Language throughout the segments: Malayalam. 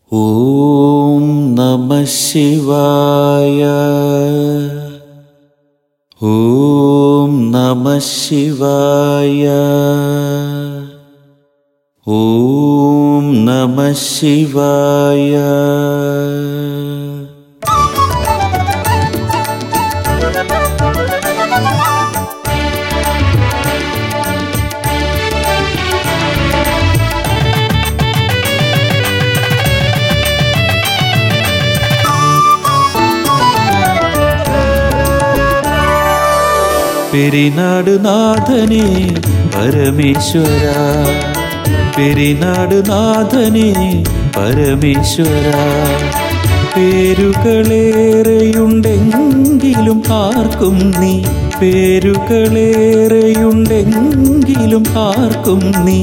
ഓം നമ ശിവായ ഓം നമ ശിവായ ഓം നമ ശിവായ പെരിനാട് നാഥനെ പരമേശ്വര പെരിനാട് നാഥനെ പരമേശ്വര പേരുകളേറെയുണ്ടെങ്കിലും ആർക്കും നീ പേരുകളേറെയുണ്ടെങ്കിലും ആർക്കും നീ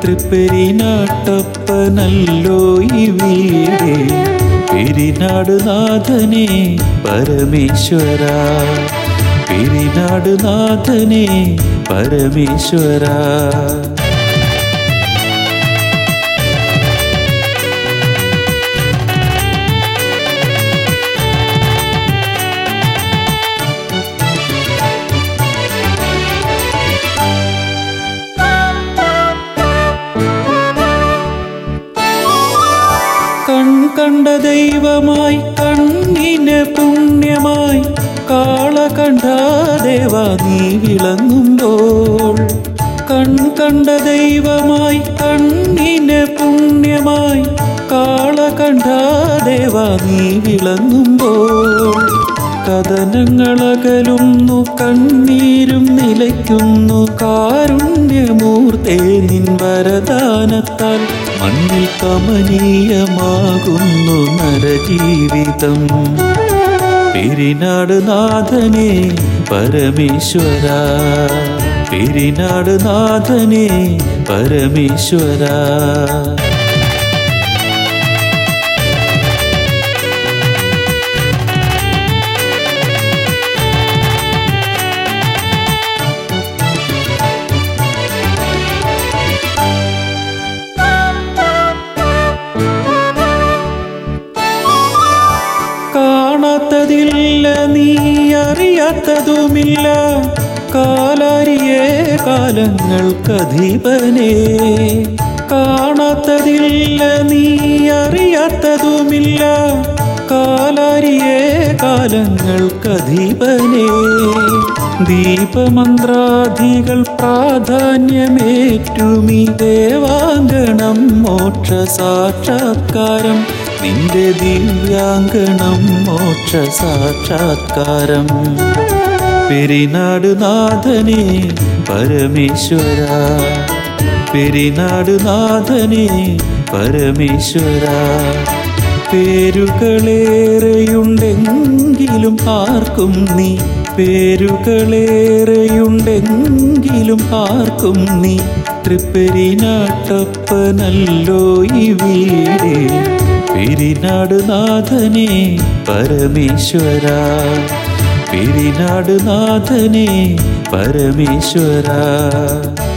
തൃപ്പെരിനാട്ടപ്പനല്ലോ ഈ വീടേ പെരിനാട് നാഥനെ പരമേശ്വര പെരിനാട് നാഥനെ പരമേശ്വര കൺ കണ്ട ദൈവമായി കണ്ണിന് പുണ്യമായി കാള കണ്ട ദേവ നീ വിളങ്ങുമ്പോൾ കൺ കണ്ട ദൈവമായി കണ്ണിന് പുണ്യമായി കാള കണ്ട ദേവ നീ വിളങ്ങുമ്പോൾ കഥനങ്ങളകലുന്നു കണ്ണീരും നിലയ്ക്കുന്നു കാരുണ്യമൂർത്തേ നിൻ വരദാനത്താൽ മണ്ണിൽ കമനീയമാകുന്നു നരജീവിതം പെരിനാട് നാഥനെ പരമേശ്വര പെരിനാട് നാഥനെ പരമേശ്വര കാണാത്തതില്ല നീ അറിയാത്തതുമില്ല കാലാരിയെ കാലങ്ങൾക്കധീപനെ കാണാത്തതില്ല നീ അറിയാത്തതുമില്ല കാലാരിയെ കാലങ്ങൾക്കധീപനെ ദീപമന്ത്രാധികൾ പ്രാധാന്യമേറ്റുമി ദേവാങ്കണം മോക്ഷ സാക്ഷാത്കാരം നിന്റെ ദിവ്യാങ്കണം മോക്ഷ സാക്ഷാത്കാരം പെരിനാട് നാഥനെ പരമേശ്വര പെരിനാട് നാഥനെ പരമേശ്വര പേരുകളേറെയുണ്ടെങ്കിലും ആർക്കും നീ പേരുകളേറെയുണ്ടെങ്കിലും ആർക്കും നീ തൃപ്പെരിനാട്ടപ്പനല്ലോ ഈ വീടേ പെരിനാട് നാഥനെ പരമേശ്വര പെരിനാട് നാഥനെ പരമേശ്വര